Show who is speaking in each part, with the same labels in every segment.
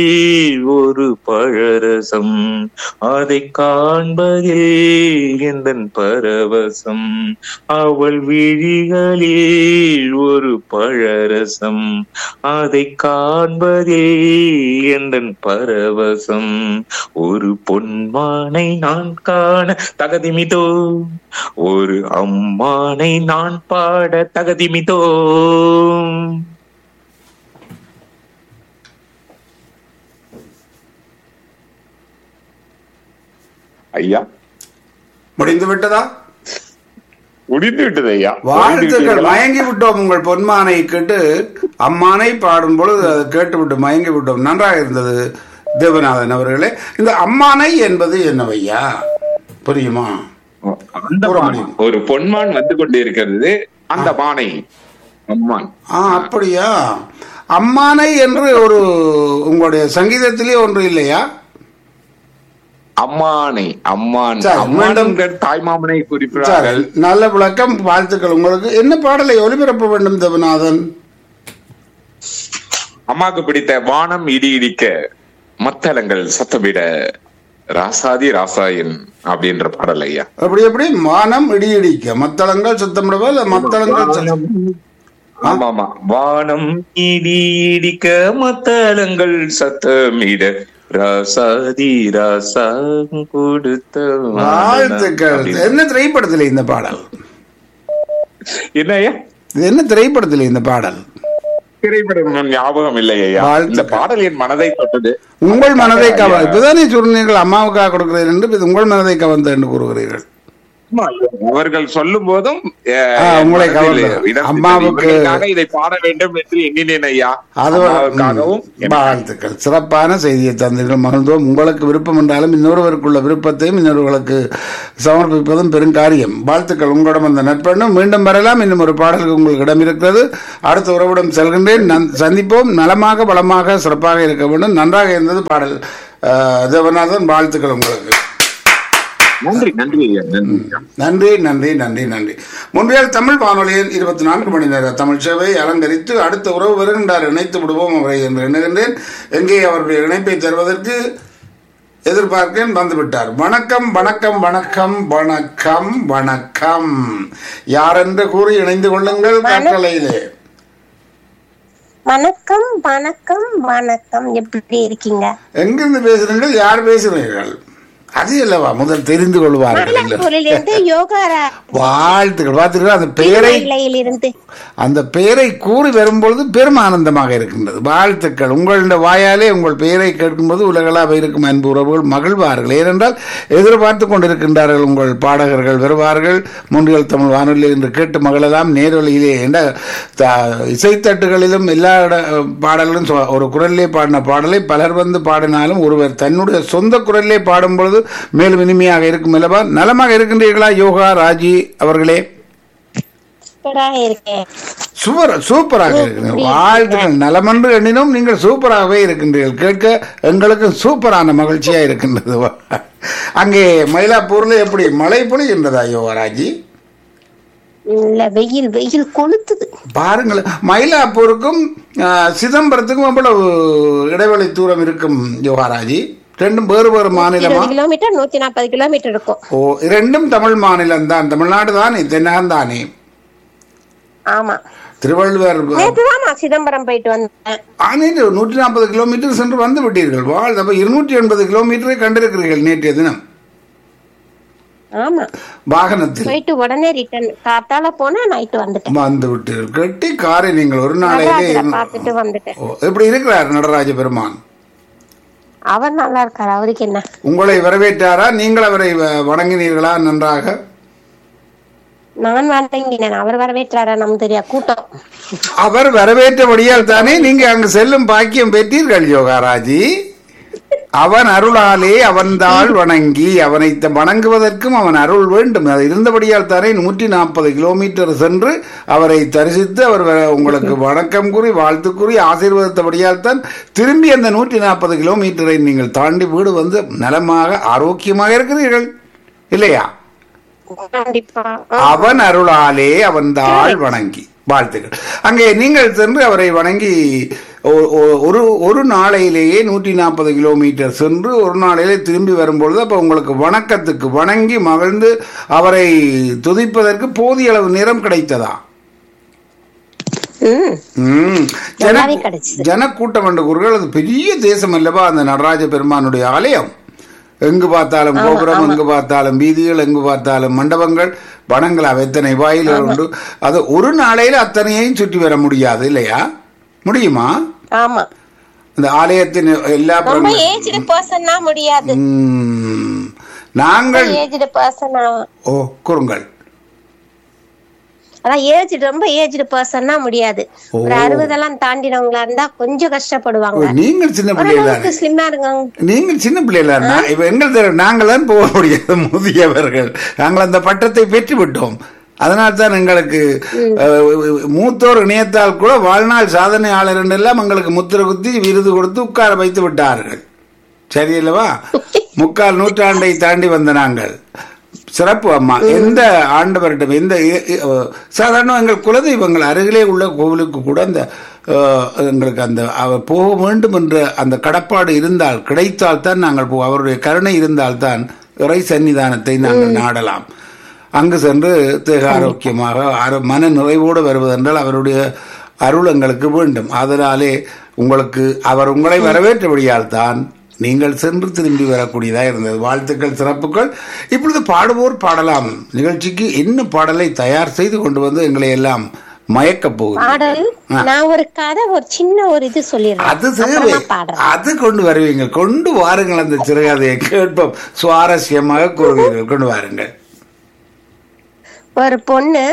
Speaker 1: ஒரு பழரசம் அதை காண்பதில் எந்தன் பரவசம் அவள் விழிகளில் ஒரு பழரசம் அதை காண்பதே எந்தன் பரவசம் ஒரு பொன்மானை நான் காண தகதிமிதோ ஒரு அம்மானை நான் பாட தகதிமிதோ ஐயா
Speaker 2: முடிந்து விட்டதா
Speaker 1: முடிந்து விட்டது ஐயா
Speaker 2: வாழ்த்துக்கள் மயங்கி விட்டோம் உங்கள் பொன்மானை கேட்டு அம்மானை பாடும் பொழுது அதை கேட்டுவிட்டு மயங்கி விட்டோம் நன்றாக இருந்தது தேவநாதன் அவர்களே இந்த அம்மானை என்பது என்னவையா புரியுமா
Speaker 1: அந்த மான், ஒரு பொன்மான் வந்து கொண்டிருக்கிறது அந்த மானை அம்மான்
Speaker 2: ஆ அப்படியா அம்மானை என்று ஒரு உங்களுடைய சங்கீதத்திலே ஒன்று இல்லையா
Speaker 1: அம்மானை அம்மான்
Speaker 2: சரி,
Speaker 1: அம்மான்
Speaker 2: மீண்டும்
Speaker 1: என்கிற தாய்மாமனை
Speaker 2: சரி,
Speaker 1: குறிப்பிடார்கள்
Speaker 2: நல்ல விளக்கம் வாழ்த்துக்கள் உங்களுக்கு என்ன பாடலை ஒளிபரப்ப வேண்டும் தேவநாதன்
Speaker 1: அம்மாக்கு பிடித்த வானம் இடி இடிக்க மத்தளங்கள் சத்தமிட ராசாதி ராசாயன் அப்படின்ற பாடல் ஐயா
Speaker 2: அப்படி எப்படி மானம் இடி இடிக்க மத்தளங்கள் சுத்தமிடவா இல்ல மத்தளங்கள் சத்தம்
Speaker 1: ஆமா ஆமா வானம் இடி இடிக்க மத்தளங்கள் சத்தமிட ராசாதி ராசா கொடுத்த வானம்
Speaker 2: வாழ்த்துக்கள்
Speaker 1: அப்படின்னு.
Speaker 2: என்ன திரைப்படத்தில் இந்த பாடல்
Speaker 1: என்ன ஐயா
Speaker 2: இது என்ன திரைப்படத்தில் இந்த பாடல்
Speaker 1: திரைப்படம் ஞாபகம் இல்லை ஐயா
Speaker 2: வாழ்த்துக்கள்.
Speaker 1: இந்த பாடல் என் மனதை தொட்டது
Speaker 2: உங்கள் மனதை கவ இப்பதானே சொன்னீர்கள் அம்மாவுக்காக கொடுக்கிறேன் என்று இது உங்கள் மனதை கவர்ந்த என்று கூறுகிறீர்கள்
Speaker 1: ஆமா, அவர்கள் சொல்லும் போதும் அஹ்,
Speaker 2: ஆ, உங்களை
Speaker 1: மனதில்
Speaker 2: கவர்ந்தது.
Speaker 1: இடம் பிடித்தது.
Speaker 2: அம்மாவுக்கு-
Speaker 1: இவர்களுக்காக இதை பாட வேண்டும் என்று எண்ணினேன் ஐயா
Speaker 2: அது
Speaker 1: அம்மாவுக்காகவும்
Speaker 2: ம், வாழ்த்துக்கள் சிறப்பான செய்தியை தந்தீர்கள் மகிழ்ந்தோம் உங்களுக்கு விருப்பம் என்றாலும் இன்னொருவருக்குள்ள விருப்பத்தையும் இன்னொருவர்களுக்கு சமர்ப்பிப்பதும் பெருங்காரியம் வாழ்த்துக்கள் உங்களிடம் அந்த நட்பெண்ணும் மீண்டும் வரலாம் இன்னும் ஒரு பாடலுக்கு உங்களுக்கு இடம் இருக்கிறது அடுத்த உறவிடம் செல்கின்றேன் நன்- சந்திப்போம் நலமாக பலமாக சிறப்பாக இருக்க வேண்டும் நன்றாக இருந்தது பாடல் அஹ், தேவநாதன் வாழ்த்துக்கள் உங்களுக்கு
Speaker 1: நன்றி நன்றி ஐயா நன்றி ஐயா.
Speaker 2: நன்றி நன்றி நன்றி நன்றி முன்றையால் தமிழ் வானொலியின் இருபத்தி நான்கு மணி நேர தமிழ் சேவை அலங்கரித்து அடுத்த உறவு வருகின்றார் இணைத்து விடுவோம் அவரை என்று எண்ணுகின்றேன் எங்கே அவருடைய இணைப்பை தருவதற்கு எதிர்பார்க்கிறேன் வந்துவிட்டார் வணக்கம் வணக்கம் வணக்கம் வணக்கம் வணக்கம் யார் என்று கூறி இணைந்து கொள்ளுங்கள் கட்டளையிலே
Speaker 3: வணக்கம் வணக்கம் வணக்கம் எப்படி இருக்கீங்க
Speaker 2: எங்கிருந்து பேசுறீர்கள் யார் பேசுகிறீர்கள் அது இல்லவா முதல் தெரிந்து கொள்வார்கள் இல்லை.
Speaker 3: மயிலாப்பூரில் இருந்து யோகா
Speaker 2: வாழ்த்துக்கள் பார்த்துக்கிறோம் அந்த பெயரை
Speaker 3: நிலையில் இருந்து
Speaker 2: அந்த பெயரை கூறி வரும்பொழுது பெரும் ஆனந்தமாக இருக்கின்றது வாழ்த்துக்கள் உங்களுடைய வாயாலே உங்கள் பெயரை கேட்கும்போது உலகளாக இருக்கும் அன்பு உறவுகள் மகிழ்வார்கள் ஏனென்றால் எதிர்பார்த்து கொண்டிருக்கின்றார்கள் உங்கள் பாடகர்கள் வருவார்கள் முன்றியல் தமிழ் வானொலி என்று கேட்டு மகளெல்லாம் நேரொலியிலே என்ற த- இசைத்தட்டுகளிலும் எல்லா இட- பாடல்களும் சொ- ஒரு குரலிலே பாடின பாடலை பலர் வந்து பாடினாலும் ஒருவர் தன்னுடைய சொந்த குரலிலே பாடும் பொழுது மேலும் இனிமையாக இருக்கும் அல்லவா நலமாக இருக்கின்றீர்களா யோகா ராஜி அவர்களே
Speaker 3: சூப்பராக இருக்கேன்
Speaker 2: சூப்பர் சூப்பராக இருக்கிறீர்கள் வாழ்த்துக்கள் நலமென்று எண்ணினோம் நீங்கள் சூப்பராகவே இருக்கின்றீர்கள் கேட்க எங்களுக்கு சூப்பரான மகிழ்ச்சியா இருக்கின்றது அங்கே மயிலாப்பூர்ல எப்படி மழை பொழிகின்றதா யோகராஜி
Speaker 3: இல்ல வெயில் வெயில் கொளுத்துது
Speaker 2: பாருங்கள் மயிலாப்பூருக்கும் ஆ, சிதம்பரத்துக்கும் எவ்வளவு இடைவெளி தூரம் இருக்கும் யோகாராஜி ரெண்டும் வேறு வேறு மாநிலமா
Speaker 3: இருபது கிலோமீட்டர் நூத்தி நாற்பது கிலோமீட்டர் இருக்கும்
Speaker 2: ஓ இரண்டும் தமிழ் மாநிலம் தான் தமிழ்நாடு தானே தென்னான் தானே
Speaker 3: ஆமா
Speaker 2: திருவள்ளுவர்
Speaker 3: நேற்றுதான் நான் சிதம்பரம் போயிட்டு வந்தேன்
Speaker 2: நேற்று நூற்றி நாற்பது கிலோமீட்டர் சென்று வந்து விட்டீர்கள் வாழ் அப்ப இருநூற்றி எண்பது கிலோமீட்டரை கண்டிருக்கிறீர்கள் நேற்றைய தினம்
Speaker 3: ஆமா
Speaker 2: வாகனத்தில்
Speaker 3: போயிட்டு உடனே ரிட்டர்ன் காத்தால போனா நைட்டு வந்துட்டேன்
Speaker 2: வந்து விட்டீர்கள் கட்டி காரை நீங்கள் ஒரு நாளையிலே
Speaker 3: நடராஜரை
Speaker 2: இரு-
Speaker 3: பார்த்துட்டு வந்துட்டேன்
Speaker 2: ஓ, எப்படி இருக்கிறார் நடராஜ பெருமான்
Speaker 3: அவர் நல்லா இருக்காரு அவருக்கு என்ன
Speaker 2: உங்களை வரவேற்றாரா நீங்கள் அவரை வ- வணங்கினீர்களா நன்றாக
Speaker 3: நான் வணங்கினேன் அவர் வரவேற்றாரா நமக்கு தெரியா கூட்டம்
Speaker 2: அவர் வரவேற்றபடியால் தானே நீங்க அங்கு செல்லும் பாக்கியம் பெற்றீர்கள் யோகாராஜி அவன் அருளாலே அவன்தாள் வணங்கி அவனை த- வணங்குவதற்கும் அவன் அருள் வேண்டும் அது இருந்தபடியால் தானே நூற்றி நாற்பது கிலோமீட்டர் சென்று அவரை தரிசித்து அவர் வ- உங்களுக்கு வணக்கம் கூறி வாழ்த்து கூறி ஆசீர்வதித்தபடியால் தான் திரும்பி அந்த நூற்றி நாற்பது கிலோமீட்டரை நீங்கள் தாண்டி வீடு வந்து நலமாக ஆரோக்கியமாக இருக்கிறீர்கள் இல்லையா
Speaker 3: கண்டிப்பா
Speaker 2: அவன் அருளாலே அவன்தாள் வணங்கி வாழ்த்துக்கள் அங்கே நீங்கள் சென்று அவரை வணங்கி ஒ- ஒ- ஒரு ஒரு நாளையிலேயே நூற்றி நாற்பது கிலோமீட்டர் சென்று ஒரு நாளையிலே திரும்பி வரும்பொழுது அப்போ உங்களுக்கு வணக்கத்துக்கு வணங்கி மகிழ்ந்து அவரை துதிப்பதற்கு போதிய அளவு நேரம் கிடைத்ததா
Speaker 3: ம்
Speaker 2: ம். ஜன
Speaker 3: நல்லாவே கிடைச்சது.
Speaker 2: ஜனக்கூட்டம் என்ற கூறுகள் அது பெரிய தேசம் அல்லவா அந்த நடராஜ பெருமானுடைய ஆலயம் எங்கு பார்த்தாலும் கோபுரம் எங்கு பார்த்தாலும் வீதிகள் எங்கு பார்த்தாலும் மண்டபங்கள் வனங்கள் எத்தனை வாயில்கள் உண்டு அது ஒரு நாளையில அத்தனையையும் சுற்றி வர முடியாது இல்லையா முடியுமா
Speaker 3: ஆமா
Speaker 2: அந்த ஆலயத்தின் எல்லா
Speaker 3: ரொம்ப
Speaker 2: புறங்களும்
Speaker 3: ஏஜ்டு பர்சன்னா முடியாது
Speaker 2: ம். நாங்கள்
Speaker 3: ஏஜ்டு பர்சன்
Speaker 2: ஓ கூறுங்கள்
Speaker 3: அதான் ஏஜ் ரொம்ப ஏஜ்டு பர்சன்னா முடியாது ஒரு அறுபதெல்லாம் தாண்டினவங்களா இருந்தா கொஞ்சம்
Speaker 2: ஓ,
Speaker 3: கஷ்டப்படுவாங்க
Speaker 2: நீங்கள் சின்ன பிள்ளைகள்
Speaker 3: ஓரளவுக்கு ஸ்லிம்மா இருக்காங்க
Speaker 2: நீங்கள் சின்ன பிள்ளைகளா இருந்தா இப்ப எங்கள் தெரு நாங்கள் தான் போக முடியாது முதியவர்கள் நாங்கள் அந்த பட்டத்தை பெற்று விட்டோம் அதனால் தான் எங்களுக்கு அஹ், மூத்தோர் இணையத்தால் கூட வாழ்நாள் சாதனையாளர் என்றெல்லாம் எங்களுக்கு முத்திர குத்தி விருது கொடுத்து உட்கார வைத்து விட்டார்கள் சரியல்லவா முக்கால் நூற்றாண்டை தாண்டி வந்த நாங்கள் சிறப்பு அம்மா எந்த ஆண்டவரிடம் எந்த எ- எ- சாதாரண எங்கள் குலதெய்வங்கள் அருகிலே உள்ள கோவிலுக்கு கூட அந்த அஹ், எங்களுக்கு அந்த அவர் போக வேண்டும் என்ற அந்த கடப்பாடு இருந்தால் கிடைத்தால் தான் நாங்கள் போ அவருடைய கருணை இருந்தால் தான் இறை சன்னிதானத்தை நாங்கள் நாடலாம் அங்கு சென்று தேக ஆரோக்கியமாக ஆரோ- மன நிறைவோடு வருவதென்றால் அவருடைய அருள் எங்களுக்கு வேண்டும் அதனாலே உங்களுக்கு அவர் உங்களை வரவேற்றபடியால் தான் நீங்கள் சென்று திரும்பி வரக்கூடியதாக இருந்தது வாழ்த்துக்கள் சிறப்புகள் இப்பொழுது பாடுவோர் பாடலாம் நிகழ்ச்சிக்கு என்ன பாடலை தயார் செய்து கொண்டு வந்து எங்களை எல்லாம் மயக்கப் போகுது
Speaker 3: பாடல் நான் ஒரு கதை ஒரு சின்ன ஒரு இது சொல்லிடுறேன்
Speaker 2: அது தேவை
Speaker 3: அப்புறமா பாடுறேன்
Speaker 2: அது கொண்டு வருவீங்க கொண்டு வாருங்கள் அந்த சிறுகதையை கேட்போம் சுவாரஸ்யமாக கூறுவீர்கள் கொண்டு வாருங்கள்
Speaker 3: ஒரு பொண்ணு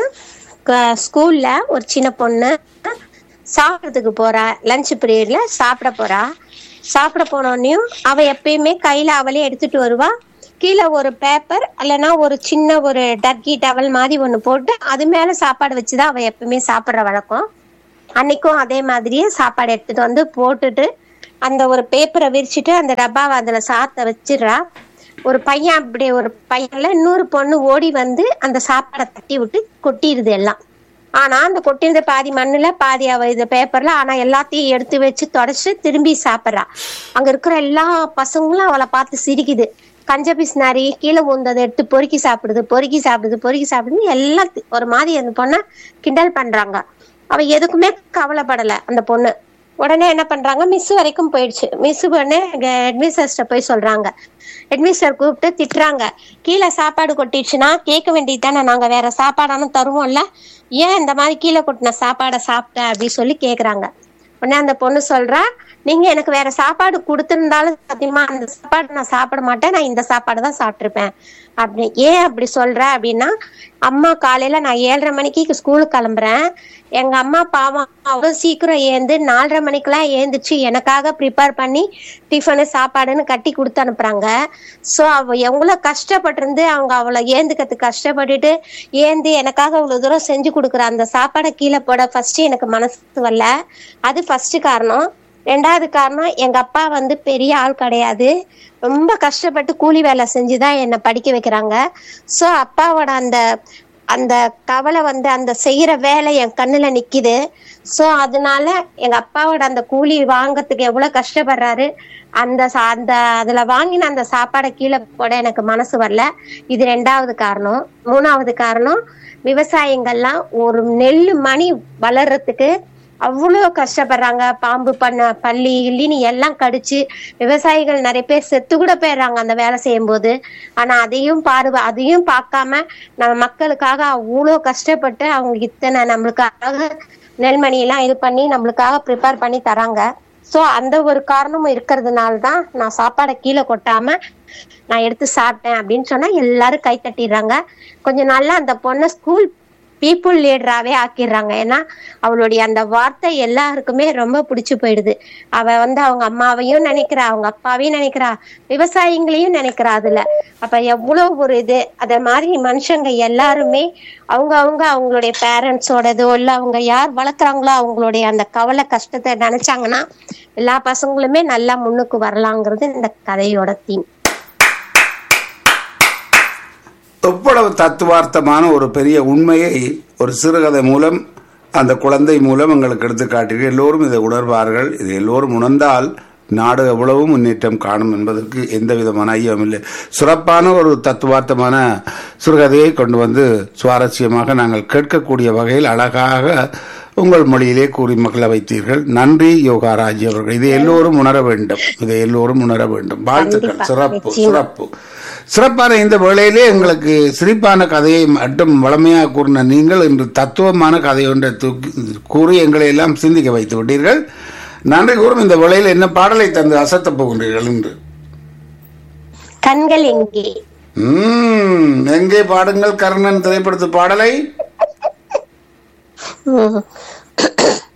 Speaker 3: க- ஸ்கூல்ல ஒரு சின்ன பொண்ணு சாப்பிடறதுக்கு போறா லஞ்ச் பீரியட்ல சாப்பிட போறா சாப்பிட போனோடனையும் அவ எப்பயுமே கையில அவளே எடுத்துட்டு வருவா கீழே ஒரு பேப்பர் இல்லைன்னா ஒரு சின்ன ஒரு டர்க்கி டவல் மாதிரி ஒண்ணு போட்டு அது மேல சாப்பாடு வச்சுதான் அவ எப்பயுமே சாப்பிடுற வழக்கம் அன்னைக்கும் அதே மாதிரியே சாப்பாடு எடுத்துட்டு வந்து போட்டுட்டு அந்த ஒரு பேப்பரை விரிச்சிட்டு அந்த டப்பாவை அதுல சாத்த வச்சிடுறா ஒரு பையன் அப்படி ஒரு பையன்ல இன்னொரு பொண்ணு ஓடி வந்து அந்த சாப்பாடை தட்டி விட்டு கொட்டிடுது எல்லாம் ஆனா அந்த கொட்டிருந்த பாதி மண்ணுல பாதி அவ இது பேப்பர்ல ஆனா எல்லாத்தையும் எடுத்து வச்சு தொடச்சு திரும்பி சாப்பிடுறா அங்க இருக்கிற எல்லா பசங்களும் அவளை பார்த்து சிரிக்குது கஞ்ச பிஸ்னாரி கீழே ஊந்ததை எடுத்து பொறுக்கி சாப்பிடுது பொறுக்கி சாப்பிடுது பொறுக்கி சாப்பிடுது எல்லாம் தி- ஒரு மாதிரி அந்த பொண்ணை கிண்டல் பண்றாங்க அவ எதுக்குமே கவலைப்படல அந்த பொண்ணு உடனே என்ன பண்றாங்க மிஸ் வரைக்கும் போயிடுச்சு மிஸ் பண்ணு ஹெட்மிஸ்டர்ஸ்ட போய் சொல்றாங்க ஹெட்மிஸ்டர் கூப்பிட்டு திட்டுறாங்க கீழே சாப்பாடு கொட்டிடுச்சுன்னா கேட்க வேண்டியது தானே நாங்க வேற சாப்பாடானு தருவோம்ல ஏன் இந்த மாதிரி கீழே கொட்டின சாப்பாடை சாப்பிட்ட அப்படின்னு சொல்லி கேக்குறாங்க உடனே அந்த பொண்ணு சொல்றா நீங்க எனக்கு வேற சாப்பாடு கொடுத்திருந்தாலும் சத்தியமா அந்த சாப்பாடு நான் சாப்பிட மாட்டேன் நான் இந்த சாப்பாடு தான் சாப்பிட்டிருப்பேன் அப்படி ஏன் அப்படி சொல்ற அப்படின்னா அம்மா காலையில நான் ஏழரை மணிக்கு ஸ்கூலுக்கு கிளம்புறேன் எங்க அம்மா பாவம் அவ்வளவு சீக்கிரம் ஏந்து நாலரை மணிக்கெல்லாம் ஏந்துச்சு எனக்காக ப்ரிப்பேர் பண்ணி டிஃபனு சாப்பாடுன்னு கட்டி கொடுத்து அனுப்புறாங்க சோ அவ எவ்வளவு கஷ்டப்பட்டிருந்து அவங்க அவளை ஏந்துக்கிறதுக்கு கஷ்டப்பட்டுட்டு ஏந்து எனக்காக அவ்வளவு தூரம் செஞ்சு கொடுக்குற அந்த சாப்பாடை கீழே போட ஃபர்ஸ்ட் எனக்கு மனசு வரல அது ஃபர்ஸ்ட் காரணம் ரெண்டாவது காரணம் எங்க அப்பா வந்து பெரிய ஆள் கிடையாது ரொம்ப கஷ்டப்பட்டு கூலி வேலை செஞ்சுதான் என்னை படிக்க வைக்கிறாங்க சோ அப்பாவோட அந்த அந்த கவலை வந்து அந்த செய்யற வேலை என் கண்ணுல நிக்குது சோ அதனால எங்க அப்பாவோட அந்த கூலி வாங்கறதுக்கு எவ்வளவு கஷ்டப்படுறாரு அந்த சா- அந்த அதுல வாங்கின அந்த சாப்பாடை கீழே போட எனக்கு மனசு வரல இது ரெண்டாவது காரணம் மூணாவது காரணம் விவசாயிங்கள்லாம் ஒரு நெல்லு மணி வளர்றதுக்கு அவ்வளோ கஷ்டப்படுறாங்க பாம்பு பண்ண பள்ளி இல்லின்னு எல்லாம் கடிச்சு விவசாயிகள் நிறைய பேர் செத்து கூட போயிடுறாங்க அந்த வேலை செய்யும் போது ஆனா அதையும் பாரு அதையும் பார்க்காம நம்ம மக்களுக்காக அவ்வளோ கஷ்டப்பட்டு அவங்க இத்தனை நம்மளுக்காக நெல்மணி எல்லாம் இது பண்ணி நம்மளுக்காக ப்ரிப்பேர் பண்ணி தராங்க சோ அந்த ஒரு காரணமும் இருக்கிறதுனால தான் நான் சாப்பாடை கீழே கொட்டாம நான் எடுத்து சாப்பிட்டேன் அப்படின்னு சொன்னா எல்லாரும் கை தட்டிடுறாங்க கொஞ்ச நாள்ல அந்த பொண்ணை ஸ்கூல் பீப்புள் லீடராகவே ஆக்கிடுறாங்க ஏன்னா அவளுடைய அந்த வார்த்தை எல்லாருக்குமே ரொம்ப பிடிச்சு போயிடுது அவ வந்து அவங்க அம்மாவையும் நினைக்கிறா அவங்க அப்பாவையும் நினைக்கிறா விவசாயிங்களையும் நினைக்கிறா அதுல அப்ப எவ்வளவு ஒரு இது அத மாதிரி மனுஷங்க எல்லாருமே அவங்க அவங்க அவங்களுடைய பேரண்ட்ஸோடதோ இல்ல அவங்க யார் வளர்க்குறாங்களோ அவங்களுடைய அந்த கவலை கஷ்டத்தை நினைச்சாங்கன்னா எல்லா பசங்களுமே நல்லா முன்னுக்கு வரலாங்கிறது இந்த கதையோட தீம்
Speaker 2: எவ்வளவு தத்துவார்த்தமான ஒரு பெரிய உண்மையை ஒரு சிறுகதை மூலம் அந்த குழந்தை மூலம் எங்களுக்கு எடுத்து காட்டீர்கள் எல்லோரும் இதை உணர்வார்கள் இது எல்லோரும் உணர்ந்தால் நாடு எவ்வளவு முன்னேற்றம் காணும் என்பதற்கு எந்த விதமான ஐயம் இல்லை சிறப்பான ஒரு தத்துவார்த்தமான சிறுகதையை கொண்டு வந்து சுவாரஸ்யமாக நாங்கள் கேட்கக்கூடிய வகையில் அழகாக உங்கள் மொழியிலே கூறி மகள வைத்தீர்கள் நன்றி யோகாராஜ் அவர்கள் இதை எல்லோரும் உணர வேண்டும் இதை எல்லோரும் உணர வேண்டும் வாழ்த்துக்கள்
Speaker 3: கண்டிப்பா,
Speaker 2: சிறப்பு
Speaker 3: நிச்சயமா.
Speaker 2: சிறப்பு சிறப்பான இந்த வேளையிலே எங்களுக்கு சிரிப்பான கதையை மட்டும் வளமையாக கூறின நீங்கள் இன்று தத்துவமான கதை ஒன்றை தூக்கி கூறி எங்களை எல்லாம் சிந்திக்க வைத்து விட்டீர்கள் நன்றி கூறும் இந்த வேளையில் என்ன பாடலை தந்து அசத்தப் போகின்றீர்கள் என்று
Speaker 3: கண்கள் எங்கே
Speaker 2: உம், எங்கே பாடுங்கள் கர்ணன் திரைப்படத்து பாடலை
Speaker 3: ம்.